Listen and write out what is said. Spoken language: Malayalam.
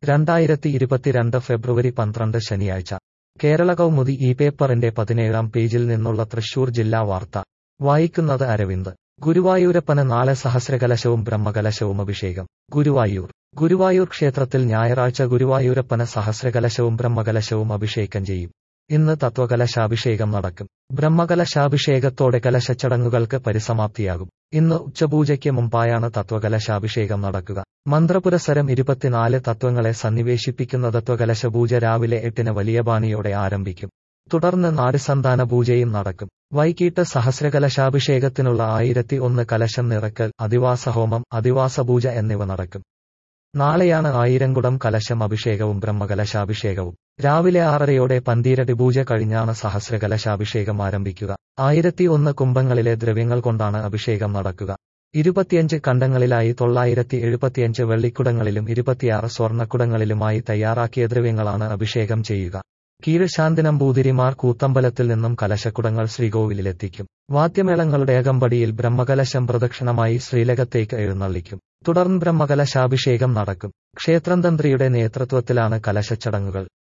രണ്ടായിരത്തി ഇരുപത്തിരണ്ട് ഫെബ്രുവരി പന്ത്രണ്ട് ശനിയാഴ്ച കേരള കൗമുദി ഈ പേപ്പറിന്റെ പതിനേഴാം പേജിൽ നിന്നുള്ള തൃശൂർ ജില്ലാ വാർത്ത വായിക്കുന്നത് അരവിന്ദ് ഗുരുവായൂരപ്പന് നാളെ സഹസ്രകലശവും ബ്രഹ്മകലശവും അഭിഷേകം ഗുരുവായൂർ ഗുരുവായൂർ ക്ഷേത്രത്തിൽ ഞായറാഴ്ച ഗുരുവായൂരപ്പന് സഹസ്രകലശവും ബ്രഹ്മകലശവും അഭിഷേകം ചെയ്യും ഇന്ന് തത്വകലശാഭിഷേകം നടക്കും ബ്രഹ്മകലശാഭിഷേകത്തോടെ കലശച്ചടങ്ങുകൾക്ക് പരിസമാപ്തിയാകും ഇന്ന് ഉച്ചപൂജയ്ക്ക് മുമ്പായാണ് തത്വകലശാഭിഷേകം നടക്കുക മന്ത്രപുരസരം ഇരുപത്തിനാല് തത്വങ്ങളെ സന്നിവേശിപ്പിക്കുന്ന തത്വകലശ പൂജ രാവിലെ എട്ടിന് വലിയ ബാണിയോടെ ആരംഭിക്കും തുടർന്ന് നാടിസന്താന പൂജയും നടക്കും വൈകിട്ട് സഹസ്രകലശാഭിഷേകത്തിനുള്ള ആയിരത്തി ഒന്ന് കലശം നിറക്കൽ അധിവാസഹോമം അധിവാസപൂജ എന്നിവ നടക്കും നാളെയാണ് ആയിരംകുടം കലശം അഭിഷേകവും ബ്രഹ്മകലശാഭിഷേകവും രാവിലെ ആറരയോടെ പന്തീരടി പൂജ കഴിഞ്ഞാണ് സഹസ്രകലശാഭിഷേകം ആരംഭിക്കുക ആയിരത്തി ഒന്ന് കുംഭങ്ങളിലെ ദ്രവ്യങ്ങൾ കൊണ്ടാണ് അഭിഷേകം നടക്കുക ഇരുപത്തിയഞ്ച് കണ്ടങ്ങളിലായി തൊള്ളായിരത്തി എഴുപത്തിയഞ്ച് വെള്ളിക്കുടങ്ങളിലും ഇരുപത്തിയാറ് സ്വർണ്ണക്കുടങ്ങളിലുമായി തയ്യാറാക്കിയ ദ്രവ്യങ്ങളാണ് അഭിഷേകം ചെയ്യുക കീഴ്ശാന്തിനമ്പൂതിരിമാർ കൂത്തമ്പലത്തിൽ നിന്നും കലശക്കുടങ്ങൾ ശ്രീകോവിലെത്തിക്കും വാദ്യമേളങ്ങളുടെ അകമ്പടിയിൽ ബ്രഹ്മകലശം പ്രദക്ഷിണമായി ശ്രീലകത്തേക്ക് എഴുന്നള്ളിക്കും തുടർന്ന് ബ്രഹ്മകലശാഭിഷേകം നടക്കും ക്ഷേത്രം തന്ത്രിയുടെ നേതൃത്വത്തിലാണ് കലശച്ചടങ്ങുകൾ